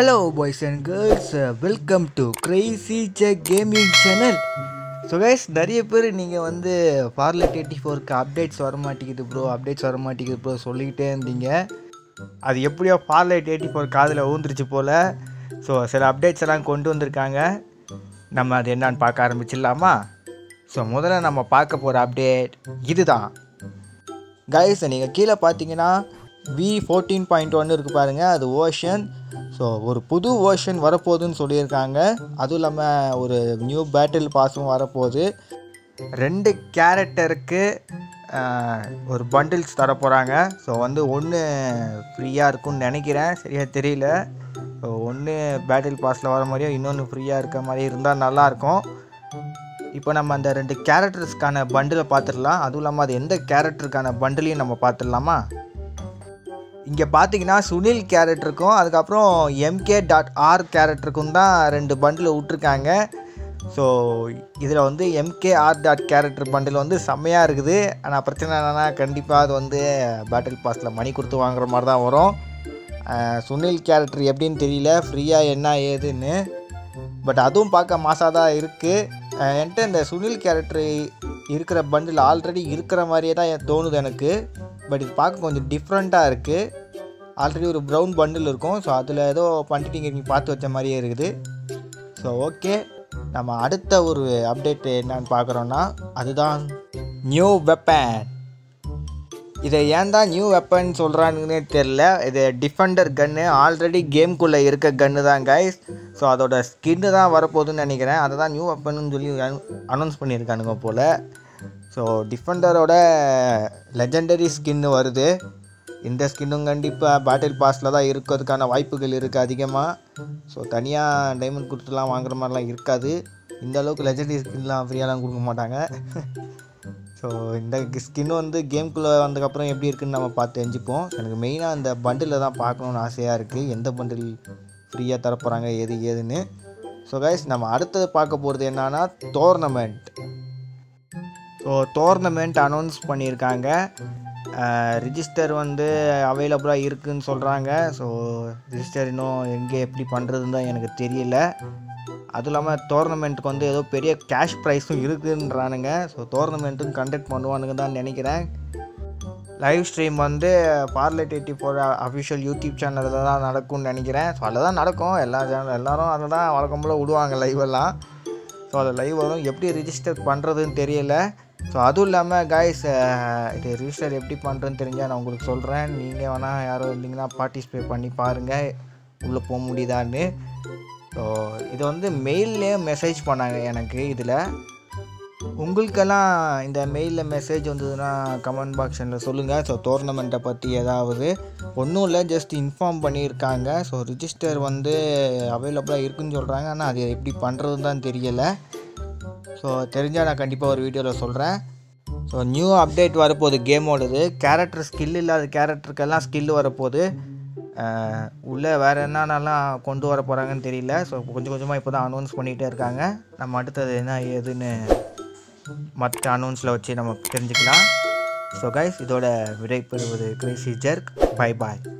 hello boys and girls welcome to crazy check gaming channel so guys நிறைய பேர் நீங்கள் வந்து பார்லெட் எயிட்டி ஃபோருக்கு அப்டேட்ஸ் வர மாட்டேங்குது ப்ரோ அப்டேட்ஸ் வர மாட்டேங்குது ப்ரோ சொல்லிக்கிட்டே இருந்தீங்க அது எப்படியோ பார்லைட் எயிட்டி ஃபோர் காதில் ஊந்துருச்சு போல் ஸோ சில அப்டேட்ஸ் எல்லாம் கொண்டு வந்திருக்காங்க நம்ம அது என்னன்னு பார்க்க ஆரம்பிச்சிடலாமா ஸோ முதல்ல நம்ம பார்க்க போகிற அப்டேட் இதுதான் கைஸ் நீங்கள் கீழே பார்த்தீங்கன்னா வி ஃபோர்டீன் பாயிண்ட் ஒன் இருக்குது பாருங்கள் அது ஓஷன் ஸோ ஒரு புது ஓஷன் வரப்போகுதுன்னு சொல்லியிருக்காங்க அதுவும் இல்லாமல் ஒரு நியூ பேட்டில் பாஸும் வரப்போகுது ரெண்டு கேரக்டருக்கு ஒரு பண்டில்ஸ் தர போகிறாங்க ஸோ வந்து ஒன்று ஃப்ரீயாக இருக்கும்னு நினைக்கிறேன் சரியாக தெரியல ஸோ ஒன்று பேட்டில் பாஸில் வர மாதிரியும் இன்னொன்று ஃப்ரீயாக இருக்க மாதிரி இருந்தால் நல்லாயிருக்கும் இப்போ நம்ம அந்த ரெண்டு கேரக்டர்ஸ்க்கான பண்டிலை பார்த்துடலாம் அதுவும் இல்லாமல் அது எந்த கேரக்டருக்கான பண்டிலையும் நம்ம பார்த்துடலாமா இங்கே பார்த்தீங்கன்னா சுனில் கேரக்டருக்கும் அதுக்கப்புறம் எம்கே டாட் ஆர் கேரக்டருக்கும் தான் ரெண்டு பண்டில் விட்ருக்காங்க ஸோ இதில் வந்து M K R dot character bundle வந்து செம்மையாக இருக்குது ஆனால் பிரச்சனை என்னென்னா கண்டிப்பாக அது வந்து பேட்டில் பாஸில் மணி கொடுத்து வாங்குற மாதிரி தான் வரும் அஹ் சுனில் கேரக்டர் எப்படின்னு தெரியல ஃப்ரீயாக என்ன ஏதுன்னு பட் அதுவும் பார்க்க மாசாக தான் இருக்குது என்கிட்ட இந்த சுனில் கேரக்டர் இருக்கிற பண்டில் ஆல்ரெடி இருக்கிற மாதிரியே தான் எனக்கு தோணுது எனக்கு பட் இது பார்க்க கொஞ்சம் டிஃப்ரெண்ட்டாக இருக்குது ஆல்ரெடி ஒரு ப்ரௌன் பண்டில் இருக்கும் ஸோ அதில் ஏதோ பண்ணிட்டீங்க நீங்கள் பார்த்து வச்ச மாதிரியே இருக்குது ஸோ ஓகே நம்ம அடுத்த ஒரு அப்டேட் என்னன்னு பார்க்குறோன்னா அதுதான் நியூ வெப்பன் இதை ஏன் தான் நியூ வெப்பன் சொல்கிறானுங்கன்னே தெரில இது டிஃபெண்டர் கன்று ஆல்ரெடி கேம்குள்ளே இருக்க கன்று தான் கைஸ் ஸோ அதோட ஸ்கின்னு தான் வரப்போகுதுன்னு நினைக்கிறேன் அதை தான் நியூ வெப்பன்னு சொல்லி அனௌன்ஸ் பண்ணியிருக்கானுங்க போல் ஸோ டிஃபெண்டரோட லெஜெண்டரி ஸ்கின்னு வருது இந்த ஸ்கின்னும் கண்டிப்பாக பேட்டில் பாஸில் தான் இருக்கிறதுக்கான வாய்ப்புகள் இருக்குது அதிகமாக ஸோ தனியாக டைமண்ட் கொடுத்துலாம் வாங்குற மாதிரிலாம் இருக்காது இந்த அளவுக்கு லெஜெண்டரி ஸ்கின்லாம் ஃப்ரீயாலாம் கொடுக்க மாட்டாங்க ஸோ இந்த ஸ்கின் வந்து கேம்குள்ளே வந்ததுக்கப்புறம் எப்படி இருக்குன்னு நம்ம பார்த்து தெரிஞ்சுப்போம் எனக்கு மெயினாக அந்த பண்டிலில் தான் பார்க்கணுன்னு ஆசையாக இருக்குது எந்த பண்டில் ஃப்ரீயாக தரப்போகிறாங்க எது ஏதுன்னு ஸோ கைஸ் நம்ம அடுத்தது பார்க்க போகிறது என்னன்னா டோர்னமெண்ட் ஸோ டோர்னமெண்ட் அனௌன்ஸ் பண்ணியிருக்காங்க ரிஜிஸ்டர் வந்து அவைலபிளாக இருக்குதுன்னு சொல்கிறாங்க ஸோ ரிஜிஸ்டர் இன்னும் எங்கே எப்படி பண்ணுறதுன்னு தான் எனக்கு தெரியல அதுவும் இல்லாமல் டோர்னமெண்ட்டுக்கு வந்து ஏதோ பெரிய கேஷ் ப்ரைஸும் இருக்குன்றானுங்க ஸோ டோர்னமெண்ட்டும் கண்டக்ட் பண்ணுவானுங்க தான் நினைக்கிறேன் லைவ் ஸ்ட்ரீம் வந்து Farlight eighty four official YouTube சேனலில் தான் நடக்கும்னு நினைக்கிறேன் ஸோ அதில் தான் நடக்கும் எல்லா சேனல் எல்லோரும் அதில் தான் வழக்கம் போல் விடுவாங்க லைவ் எல்லாம் ஸோ அதில் லைவ் வரும் எப்படி ரிஜிஸ்டர் பண்ணுறதுன்னு தெரியல ஸோ அதுவும் இல்லாமல் காய்ஸ் இது ரிஜிஸ்டர் எப்படி பண்ணுறதுன்னு தெரிஞ்சால் நான் உங்களுக்கு சொல்கிறேன் நீங்கள் வேணால் யாரோ இருந்தீங்கன்னா பார்ட்டிசிபேட் பண்ணி பாருங்கள் உள்ளே போக முடியுதான்னு ஸோ இது வந்து மெயில்லே மெசேஜ் பண்ணாங்க எனக்கு இதில் உங்களுக்கெல்லாம் இந்த மெயிலில் மெசேஜ் வந்ததுன்னா கமெண்ட் பாக்ஷனில் சொல்லுங்கள் ஸோ டோர்னமெண்ட்டை பற்றி ஏதாவது ஒன்றும் இல்லை ஜஸ்ட் இன்ஃபார்ம் பண்ணியிருக்காங்க ஸோ ரிஜிஸ்டர் வந்து அவைலபிளாக இருக்குன்னு சொல்கிறாங்க ஆனால் அது எப்படி பண்ணுறதுன்னு தான் தெரியலை ஸோ தெரிஞ்சால் நான் கண்டிப்பாக ஒரு வீடியோவில் சொல்கிறேன் ஸோ நியூ அப்டேட் வரப்போகுது கேமோடது கேரக்டர் ஸ்கில் இல்லாத கேரக்டருக்கெல்லாம் ஸ்கில் வரப்போகுது அஹ் உள்ளே வேறு என்னென்னலாம் கொண்டு வர போகிறாங்கன்னு தெரியல ஸோ கொஞ்சம் கொஞ்சமாக இப்போ தான் அனௌன்ஸ் பண்ணிகிட்டே இருக்காங்க நம்ம அடுத்தது என்ன ஏதுன்னு மற்ற அனௌன்ஸில் வச்சு நம்ம தெரிஞ்சுக்கலாம் ஸோ கைஸ் இதோட விடை பெறுவது கிரேசி ஜெர்க் பை பாய்